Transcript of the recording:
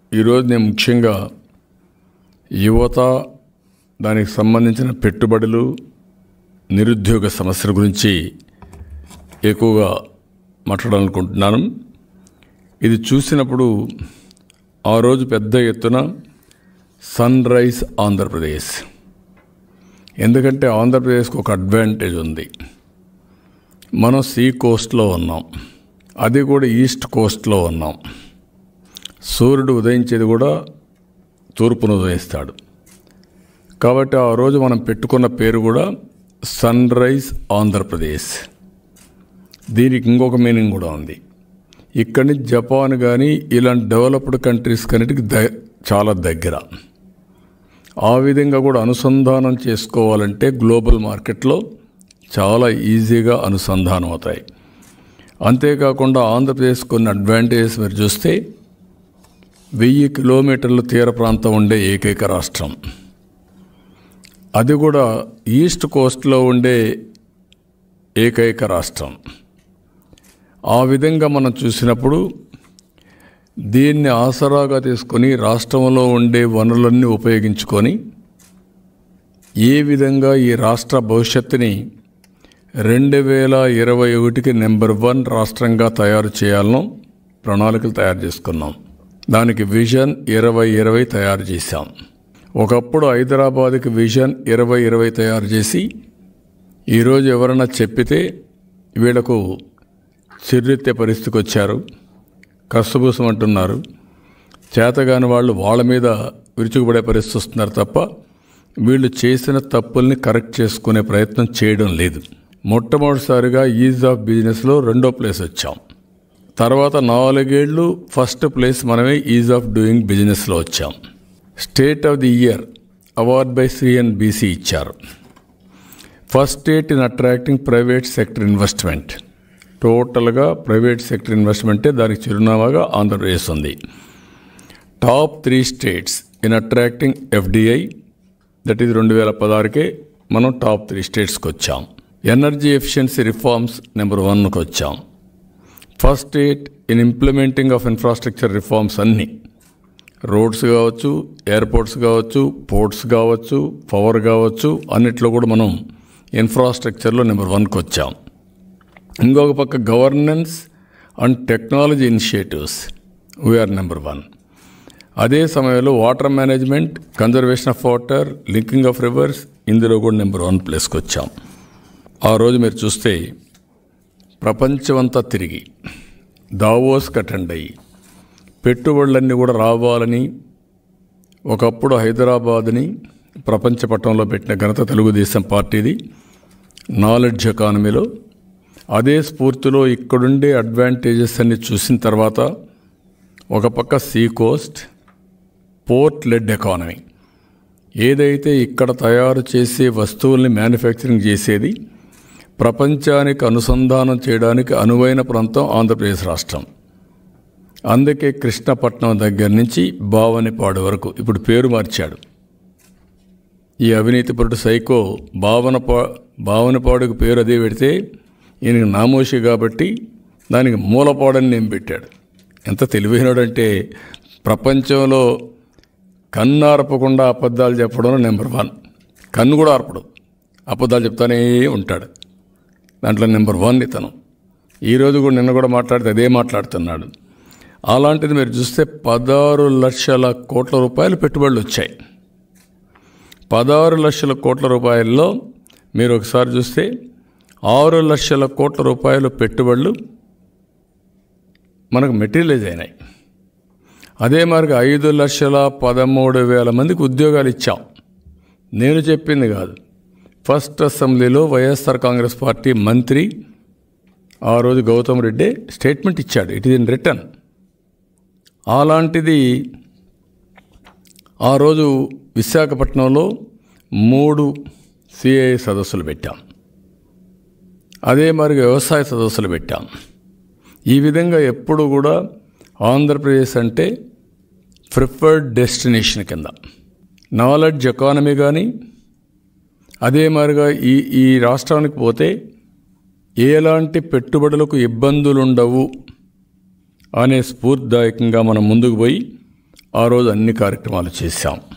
ఈరోజు నేను ముఖ్యంగా యువత దానికి సంబంధించిన పెట్టుబడులు నిరుద్యోగ సమస్యల గురించి ఎక్కువగా మాట్లాడాలనుకుంటున్నాను ఇది చూసినప్పుడు ఆ రోజు పెద్ద ఎత్తున సన్ రైజ్ ఆంధ్రప్రదేశ్ ఎందుకంటే ఆంధ్రప్రదేశ్కి ఒక అడ్వాంటేజ్ ఉంది మనం సీ కోస్ట్లో ఉన్నాం అది కూడా ఈస్ట్ కోస్ట్లో ఉన్నాం సూర్యుడు ఉదయించేది కూడా తూర్పును ఉదయిస్తాడు కాబట్టి ఆ రోజు మనం పెట్టుకున్న పేరు కూడా సన్ రైజ్ ఆంధ్రప్రదేశ్ దీనికి ఇంకొక మీనింగ్ కూడా ఉంది ఇక్కడి నుంచి జపాన్ కానీ ఇలాంటి డెవలప్డ్ కంట్రీస్ కన్నిటికి ద చాలా దగ్గర ఆ విధంగా కూడా అనుసంధానం చేసుకోవాలంటే గ్లోబల్ మార్కెట్లో చాలా ఈజీగా అనుసంధానం అవుతాయి అంతేకాకుండా ఆంధ్రప్రదేశ్ కొన్ని అడ్వాంటేజెస్ మీరు చూస్తే వెయ్యి కిలోమీటర్ల తీర ప్రాంతం ఉండే ఏకైక రాష్ట్రం అది కూడా ఈస్ట్ కోస్ట్లో ఉండే ఏకైక రాష్ట్రం ఆ విధంగా మనం చూసినప్పుడు దీన్ని ఆసరాగా తీసుకొని రాష్ట్రంలో ఉండే వనరులన్నీ ఉపయోగించుకొని ఏ విధంగా ఈ రాష్ట్ర భవిష్యత్తుని రెండు వేల ఇరవై ఒకటికి నెంబర్ వన్ రాష్ట్రంగా తయారు చేయాలనో ప్రణాళికలు తయారు చేసుకున్నాం దానికి విజన్ ఇరవై ఇరవై తయారు చేశాం ఒకప్పుడు హైదరాబాద్కి విజన్ ఇరవై ఇరవై తయారు చేసి ఈరోజు ఎవరైనా చెప్పితే వీళ్ళకు చిర్రెత్తే పరిస్థితికి వచ్చారు కష్టభూసం అంటున్నారు చేతగాని వాళ్ళు వాళ్ళ మీద విరుచుకుపడే పరిస్థితి వస్తున్నారు తప్ప వీళ్ళు చేసిన తప్పుల్ని కరెక్ట్ చేసుకునే ప్రయత్నం చేయడం లేదు మొట్టమొదటిసారిగా ఈజ్ ఆఫ్ బిజినెస్లో రెండో ప్లేస్ వచ్చాం తర్వాత నాలుగేళ్లు ఫస్ట్ ప్లేస్ మనమే ఈజ్ ఆఫ్ డూయింగ్ బిజినెస్లో వచ్చాం state of the year award by CN BC ఇచ్చారు first state in attracting private sector investment టోటల్గా ప్రైవేట్ సెక్టర్ ఇన్వెస్ట్మెంటే దానికి చిరునామాగా ఆంధ్రప్రదేశ్ ఉంది top three states in attracting FDI that is రెండు వేల పదహారుకే మనం టాప్ త్రీ స్టేట్స్కి వచ్చాం ఎనర్జీ ఎఫిషియన్సీ రిఫార్మ్స్ నెంబర్ వన్కి వచ్చాం first state in implementing of infrastructure reforms అన్నీ రోడ్స్ కావచ్చు ఎయిర్పోర్ట్స్ కావచ్చు పోర్ట్స్ కావచ్చు పవర్ కావచ్చు అన్నిట్లో కూడా మనం ఇన్ఫ్రాస్ట్రక్చర్లో నెంబర్ వన్కి వచ్చాం ఇంకొక పక్క governance and technology initiatives we're number one అదే సమయంలో water management conservation of water linking of rivers ఇందులో కూడా నెంబర్ వన్ ప్లేస్కి వచ్చాం ఆ రోజు మీరు చూస్తే ప్రపంచమంతా తిరిగి దావోస్కి అటెండ్ అయ్యి పెట్టుబడులన్నీ కూడా రావాలని ఒకప్పుడు హైదరాబాద్ని ప్రపంచ పట్టణంలో పెట్టిన ఘనత తెలుగుదేశం పార్టీది నాలెడ్జ్ ఎకానమీలో అదే స్ఫూర్తిలో ఇక్కడుండే అడ్వాంటేజెస్ అన్ని చూసిన తర్వాత ఒక పక్క sea coast port led economy ఏదైతే ఇక్కడ తయారు చేసే వస్తువుల్ని మ్యానుఫ్యాక్చరింగ్ చేసేది ప్రపంచానికి అనుసంధానం చేయడానికి అనువైన ప్రాంతం ఆంధ్రప్రదేశ్ రాష్ట్రం అందుకే కృష్ణపట్నం దగ్గర నుంచి భావనిపాడు వరకు ఇప్పుడు పేరు మార్చాడు ఈ అవినీతిపరుడు సైకో భావనపా భావనపాడుకు పేరు అదే పెడితే ఈయనకి నామోషి కాబట్టి దానికి మూలపాడని నేను పెట్టాడు ఎంత తెలివైనడంటే ప్రపంచంలో కన్ను ఆర్పకుండా అబద్ధాలు చెప్పడం నెంబర్ వన్ కన్ను కూడా ఆర్పడు అబద్ధాలు చెప్తానే ఉంటాడు దాంట్లో నెంబర్ వన్ ఇతను ఈరోజు కూడా నిన్న కూడా మాట్లాడితే అదే మాట్లాడుతున్నాడు అలాంటిది మీరు చూస్తే పదహారు లక్షల కోట్ల రూపాయలు పెట్టుబడులు వచ్చాయి పదహారు లక్షల కోట్ల రూపాయల్లో మీరు ఒకసారి చూస్తే ఆరు లక్షల కోట్ల రూపాయలు పెట్టుబడులు మనకు మెటీరియలైజ్ అయినాయి అదే మరికి ఐదు లక్షల పదమూడు వేల మందికి ఉద్యోగాలు ఇచ్చాం నేను చెప్పింది కాదు ఫస్ట్ అసెంబ్లీలో వైఎస్ఆర్ కాంగ్రెస్ పార్టీ మంత్రి ఆ రోజు గౌతమ్ రెడ్డి స్టేట్మెంట్ ఇచ్చాడు ఇట్ ఈస్ ఇన్ రిటర్న్ అలాంటిది ఆ రోజు విశాఖపట్నంలో మూడు సిఐ సదస్సులు పెట్టాం అదే మరి వ్యవసాయ సదస్సులు పెట్టాం ఈ విధంగా ఎప్పుడు కూడా ఆంధ్రప్రదేశ్ అంటే ప్రిఫర్డ్ డెస్టినేషన్ కింద నాలెడ్జ్ ఎకానమీ కానీ అదే మాదిరిగా ఈ ఈ రాష్ట్రానికి పోతే ఎలాంటి పెట్టుబడులకు ఇబ్బందులు ఉండవు అనే స్ఫూర్తిదాయకంగా మనం ముందుకు పోయి ఆ రోజు అన్ని కార్యక్రమాలు చేశాం